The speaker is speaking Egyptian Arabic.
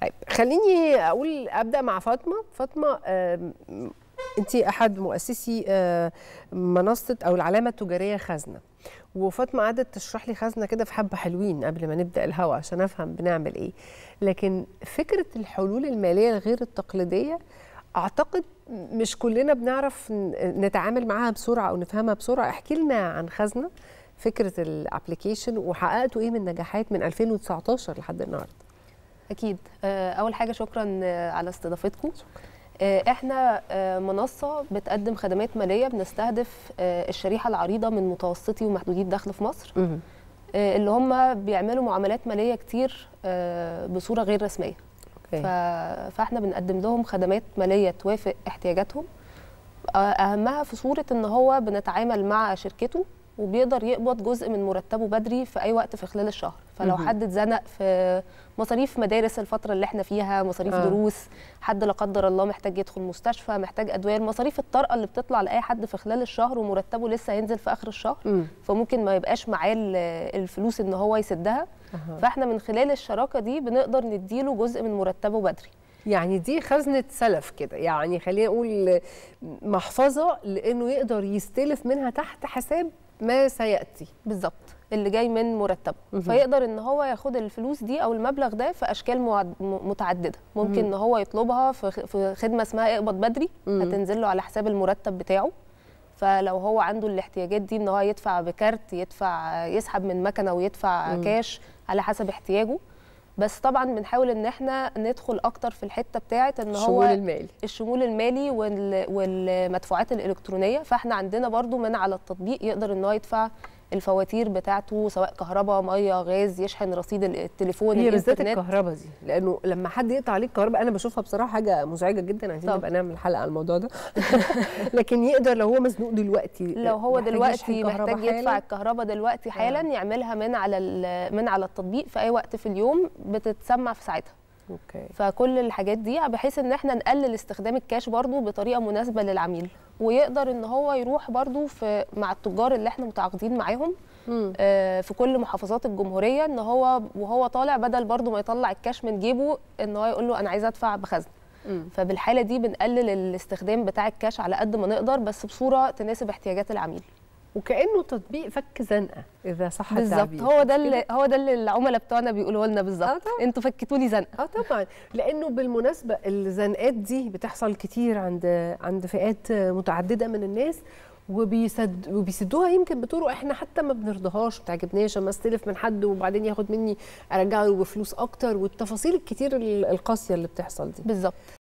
طيب خليني اقول ابدا مع فاطمه فاطمه انت احد مؤسسي آه، منصه او العلامه التجاريه خزنه وفاطمه قعدت تشرح لي خزنه كده في حبه حلوين قبل ما نبدا الهوا عشان افهم بنعمل ايه لكن فكره الحلول الماليه الغير التقليديه اعتقد مش كلنا بنعرف نتعامل معاها بسرعه او نفهمها بسرعه احكي لنا عن خزنه فكره الابلكيشن وحققتوا ايه من نجاحات من 2019 لحد النهارده اكيد اول حاجه شكرا على استضافتكم احنا منصه بتقدم خدمات ماليه بنستهدف الشريحه العريضه من متوسطي ومحدودي الدخل في مصر اللي هم بيعملوا معاملات ماليه كتير بصوره غير رسميه فاحنا بنقدم لهم خدمات ماليه توافق احتياجاتهم اهمها في صوره ان هو بنتعامل مع شركته وبيقدر يقبض جزء من مرتبه بدري في اي وقت في خلال الشهر فلو حد اتزنق في مصاريف مدارس الفتره اللي احنا فيها مصاريف آه. دروس حد لا قدر الله محتاج يدخل مستشفى محتاج ادويه المصاريف الطارئه اللي بتطلع لاي حد في خلال الشهر ومرتبه لسه هينزل في اخر الشهر م. فممكن ما يبقاش معاه الفلوس ان هو يسدها أه. فاحنا من خلال الشراكه دي بنقدر نديله جزء من مرتبه بدري يعني دي خزنة سلف كده يعني خلينا نقول محفظة لأنه يقدر يستلف منها تحت حساب ما سياتي بالظبط اللي جاي من مرتبه فيقدر ان هو ياخد الفلوس دي او المبلغ ده في اشكال متعدده ممكن ان هو يطلبها في خدمه اسمها اقبض بدري هتنزل له على حساب المرتب بتاعه فلو هو عنده الاحتياجات دي ان هو يدفع بكارت يدفع يسحب من مكنه ويدفع مم. كاش على حسب احتياجه بس طبعا بنحاول ان احنا ندخل اكتر في الحته بتاعه ان هو الشمول المالي الشمول المالي والمدفوعات الالكترونيه فاحنا عندنا برضو من على التطبيق يقدر ان هو يدفع الفواتير بتاعته سواء كهرباء ميه غاز يشحن رصيد التليفون هي بالذات الكهرباء دي لانه لما حد يقطع عليك الكهرباء انا بشوفها بصراحه حاجه مزعجه جدا عايزين نبقى نعمل حلقه على الموضوع ده لكن يقدر لو هو مزنوق دلوقتي لو هو دلوقتي محتاج يدفع الكهرباء دلوقتي حالا آه. يعملها من على من على التطبيق في اي وقت في اليوم بتتسمع في ساعتها اوكي فكل الحاجات دي بحيث ان احنا نقلل استخدام الكاش برضو بطريقه مناسبه للعميل ويقدر ان هو يروح برضو في مع التجار اللي احنا متعاقدين معاهم آه في كل محافظات الجمهوريه ان هو وهو طالع بدل برضو ما يطلع الكاش من جيبه ان هو يقول له انا عايز ادفع بخزن فبالحاله دي بنقلل الاستخدام بتاع الكاش على قد ما نقدر بس بصوره تناسب احتياجات العميل وكانه تطبيق فك زنقه اذا صح بالظبط هو ده اللي هو ده اللي العملاء بتوعنا بيقولوا لنا بالظبط انتوا فكتوا لي زنقه اه طبعا لانه بالمناسبه الزنقات دي بتحصل كتير عند عند فئات متعدده من الناس وبيسد وبيسدوها يمكن بطرق احنا حتى ما بنرضاهاش ما بتعجبناش اما استلف من حد وبعدين ياخد مني ارجع له بفلوس اكتر والتفاصيل الكتير القاسيه اللي بتحصل دي بالظبط